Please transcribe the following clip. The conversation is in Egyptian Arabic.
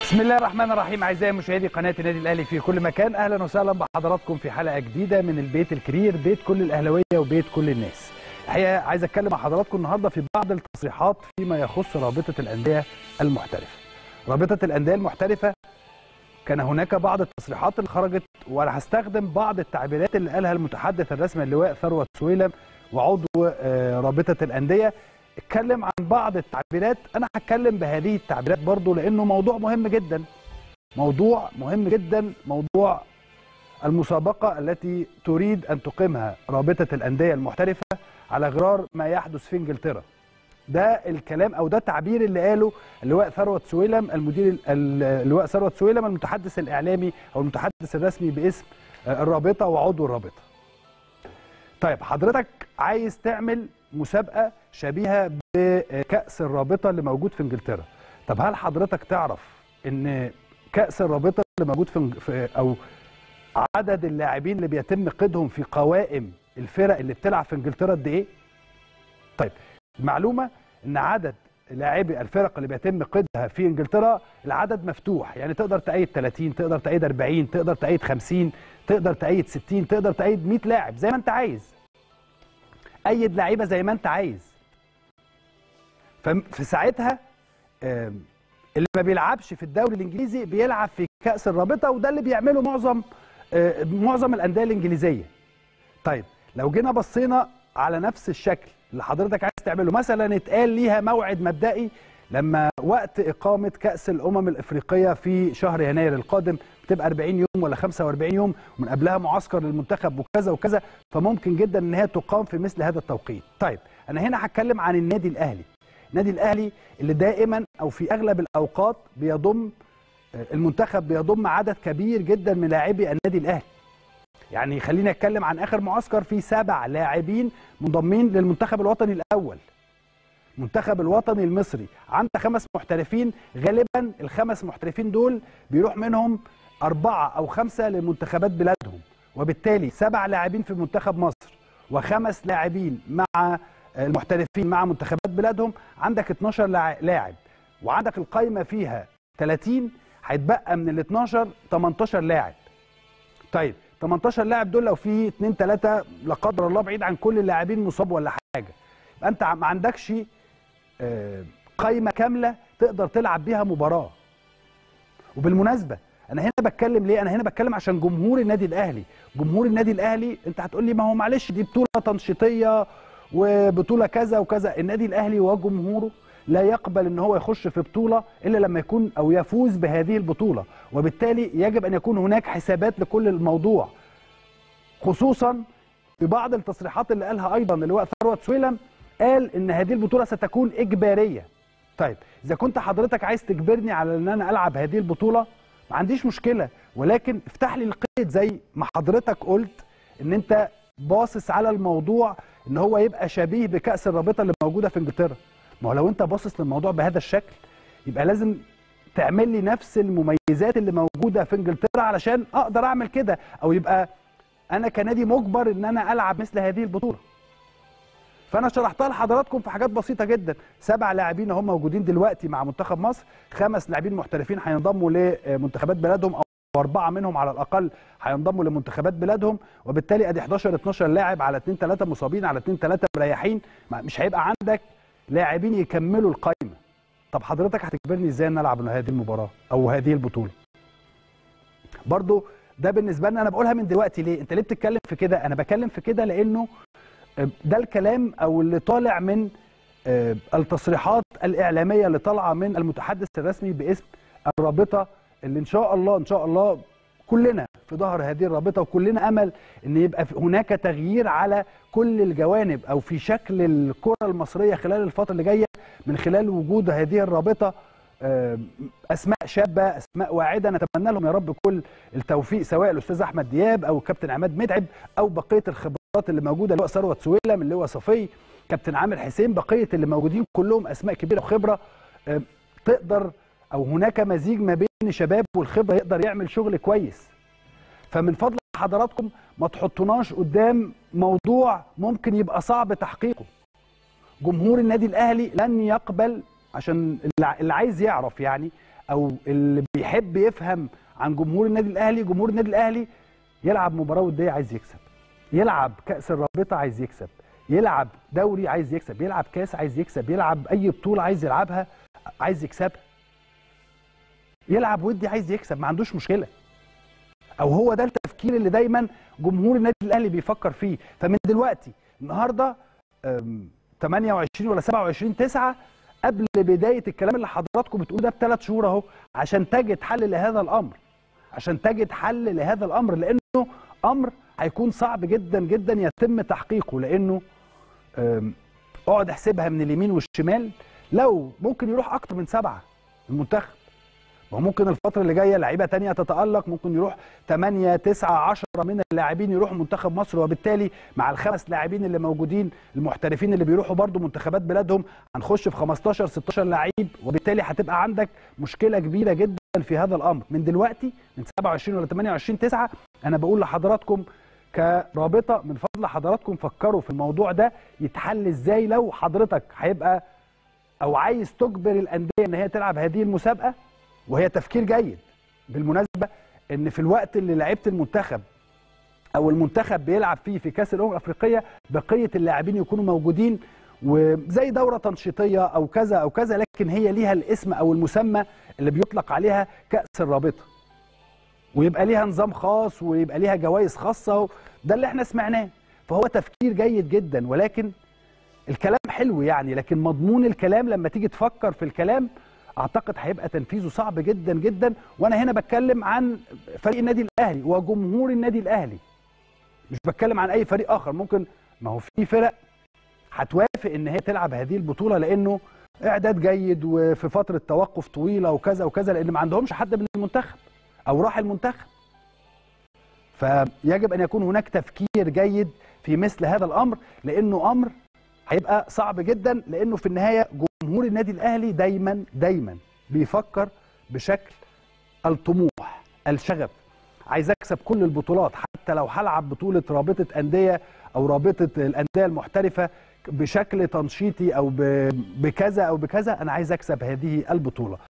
بسم الله الرحمن الرحيم اعزائي مشاهدي قناه النادي الاهلي في كل مكان اهلا وسهلا بحضراتكم في حلقه جديده من البيت الكبير بيت كل الاهلاويه وبيت كل الناس الحقيقه عايز اتكلم مع حضراتكم النهارده في بعض التصريحات فيما يخص رابطه الانديه المحترفه رابطه الانديه المحترفه كان هناك بعض التصريحات اللي خرجت وانا هستخدم بعض التعبيرات اللي قالها المتحدث الرسمي اللواء ثروت سويلم وعضو آه، رابطه الانديه اتكلم عن بعض التعبيرات انا هتكلم بهذه التعبيرات برضو لانه موضوع مهم جدا موضوع مهم جدا موضوع المسابقه التي تريد ان تقيمها رابطه الانديه المحترفه على غرار ما يحدث في انجلترا ده الكلام او ده التعبير اللي قاله اللواء ثروت سويلم المدير ال- اللواء ثروت سويلم المتحدث الاعلامي او المتحدث الرسمي باسم آه، الرابطه وعضو الرابطه طيب حضرتك عايز تعمل مسابقه شبيهه بكاس الرابطه اللي موجود في انجلترا طب هل حضرتك تعرف ان كاس الرابطه اللي موجود في في- او عدد اللاعبين اللي بيتم قيدهم في قوائم الفرق اللي بتلعب في انجلترا قد ايه طيب المعلومه ان عدد لاعبي الفرق اللي بيتم قيدها في انجلترا العدد مفتوح يعني تقدر تأيد 30 تقدر تأيد 40 تقدر تأيد 50 تقدر تأيد 60 تقدر تأيد 100 لاعب زي ما انت عايز أيد لعيبه زي ما انت عايز ففي ساعتها آم، اللي ما بيلعبش في الدوري الانجليزي بيلعب في كأس الرابطه وده اللي بيعمله معظم آه، معظم الانديه الانجليزيه طيب لو جينا بصينا على نفس الشكل اللي حضرتك عايز تعمله مثلا اتقال ليها موعد مبدئي لما وقت اقامه كاس الامم الافريقيه في شهر يناير القادم بتبقى 40 يوم ولا 45 يوم ومن قبلها معسكر للمنتخب وكذا وكذا فممكن جدا ان هي تقام في مثل هذا التوقيت طيب انا هنا هتكلم عن النادي الاهلي النادي الاهلي اللي دائما او في اغلب الاوقات بيضم المنتخب بيضم عدد كبير جدا من لاعبي النادي الاهلي يعني خلينا اتكلم عن اخر معسكر فيه سبع لاعبين منضمين للمنتخب الوطني الاول المنتخب الوطني المصري عندك خمس محترفين غالبا الخمس محترفين دول بيروح منهم أربعة أو خمسة لمنتخبات بلادهم وبالتالي سبع لاعبين في منتخب مصر وخمس لاعبين مع المحترفين مع منتخبات بلادهم عندك 12 لاع- لاعب وعندك القايمة فيها 30 هيتبقى من ال 12 18 لاعب طيب 18 لاعب دول لو في 2 3 لا قدر الله بعيد عن كل اللاعبين مصاب ولا حاجه يبقى انت ما عندكش آه، قايمه كامله تقدر تلعب بيها مباراه وبالمناسبه انا هنا بتكلم ليه انا هنا بتكلم عشان جمهور النادي الاهلي جمهور النادي الاهلي انت هتقول لي ما هو معلش دي بطوله تنشيطيه وبطوله كذا وكذا النادي الاهلي وجمهوره لا يقبل ان هو يخش في بطوله الا لما يكون او يفوز بهذه البطوله وبالتالي يجب ان يكون هناك حسابات لكل الموضوع خصوصا في بعض التصريحات اللي قالها ايضا اللواء ثروت سويلم قال ان هذه البطوله ستكون اجباريه طيب اذا كنت حضرتك عايز تجبرني على ان انا العب هذه البطوله ما عنديش مشكله ولكن افتح لي القيد زي ما حضرتك قلت ان انت باصص على الموضوع ان هو يبقى شبيه بكاس الرابطه اللي موجوده في انجلترا ما هو لو انت باصص للموضوع بهذا الشكل يبقى لازم تعمل لي نفس المميزات اللي موجوده في انجلترا علشان اقدر اعمل كده او يبقى انا كنادي مجبر ان انا العب مثل هذه البطوله فانا شرحتها لحضراتكم في حاجات بسيطه جدا سبع لاعبين هم موجودين دلوقتي مع منتخب مصر خمس لاعبين محترفين هينضموا لمنتخبات بلادهم او اربعه منهم على الاقل هينضموا لمنتخبات بلادهم وبالتالي ادي 11 12 لاعب على 2 3 مصابين على 2 3 مريحين ما- مش هيبقى عندك لاعبين يكملوا القائمه طب حضرتك هتجبرني ازاي ان العب هذه المباراه او هذه البطوله برضو ده بالنسبه لنا انا بقولها من دلوقتي ليه انت ليه بتتكلم في كده انا بتكلم في كده لانه ده الكلام او اللي طالع من آه، التصريحات الاعلاميه اللي طالعه من المتحدث الرسمي باسم الرابطه اللي ان شاء الله ان شاء الله كلنا في ظهر هذه الرابطه وكلنا امل ان يبقى في- هناك تغيير على كل الجوانب او في شكل الكره المصريه خلال الفتره اللي جايه من خلال وجود هذه الرابطه آه، اسماء شابه اسماء واعده نتمنى لهم يا رب كل التوفيق سواء الاستاذ احمد دياب او الكابتن عماد متعب او بقيه الخبرات اللي موجوده اللي هو ثروت سويلم اللي هو صفي كابتن عامر حسين بقيه اللي موجودين كلهم اسماء كبيره وخبره آه، تقدر او هناك مزيج ما بين الشباب والخبره يقدر يعمل شغل كويس فمن فضل حضراتكم ما تحطوناش قدام موضوع ممكن يبقى صعب تحقيقه جمهور النادي الاهلي لن يقبل عشان اللي اللي عايز يعرف يعني او اللي بيحب يفهم عن جمهور النادي الاهلي جمهور النادي الاهلي يلعب مباراه وديه عايز يكسب يلعب كاس الرابطه عايز يكسب يلعب دوري عايز يكسب يلعب كاس عايز يكسب يلعب اي بطوله عايز يلعبها عايز يكسبها يلعب ودي عايز يكسب ما عندوش مشكله او هو ده التفكير اللي دايما جمهور النادي الاهلي بيفكر فيه فمن دلوقتي النهارده 28 ولا 27 9 قبل بدايه الكلام اللي حضراتكم بتقول ده بثلاث شهور اهو عشان تجد حل لهذا الامر عشان تجد حل لهذا الامر لانه امر هيكون صعب جدا جدا يتم تحقيقه لانه اقعد احسبها من اليمين والشمال لو ممكن يروح اكتر من سبعه المنتخب وممكن الفترة اللي جاية لعيبة تانية تتألق ممكن يروح 8 9 10 من اللاعبين يروحوا منتخب مصر وبالتالي مع الخمس لاعبين اللي موجودين المحترفين اللي بيروحوا برضو منتخبات بلادهم هنخش في 15 16 لعيب وبالتالي هتبقى عندك مشكلة كبيرة جدا في هذا الأمر من دلوقتي من 27 ولا 28 9 أنا بقول لحضراتكم كرابطة من فضل حضراتكم فكروا في الموضوع ده يتحل ازاي لو حضرتك هيبقى او عايز تجبر الأندية ان هي تلعب هذه المسابقة وهي تفكير جيد بالمناسبه ان في الوقت اللي لعيبه المنتخب او المنتخب بيلعب فيه في كاس الامم الافريقيه بقيه اللاعبين يكونوا موجودين وزي دوره تنشيطيه او كذا او كذا لكن هي ليها الاسم او المسمى اللي بيطلق عليها كاس الرابطه ويبقى ليها نظام خاص ويبقى ليها جوائز خاصه ده اللي احنا سمعناه فهو تفكير جيد جدا ولكن الكلام حلو يعني لكن مضمون الكلام لما تيجي تفكر في الكلام اعتقد هيبقى تنفيذه صعب جدا جدا وانا هنا بتكلم عن فريق النادي الاهلي وجمهور النادي الاهلي مش بتكلم عن اي فريق اخر ممكن ما هو في فرق هتوافق ان هي تلعب هذه البطوله لانه اعداد جيد وفي فتره توقف طويله وكذا وكذا لان ما عندهمش حد من المنتخب او راح المنتخب فيجب ان يكون هناك تفكير جيد في مثل هذا الامر لانه امر هيبقى صعب جدا لانه في النهايه جمهور النادي الاهلي دايما دايما بيفكر بشكل الطموح الشغف عايز اكسب كل البطولات حتى لو هلعب بطوله رابطه انديه او رابطه الانديه المحترفه بشكل تنشيطي او بكذا او بكذا انا عايز اكسب هذه البطوله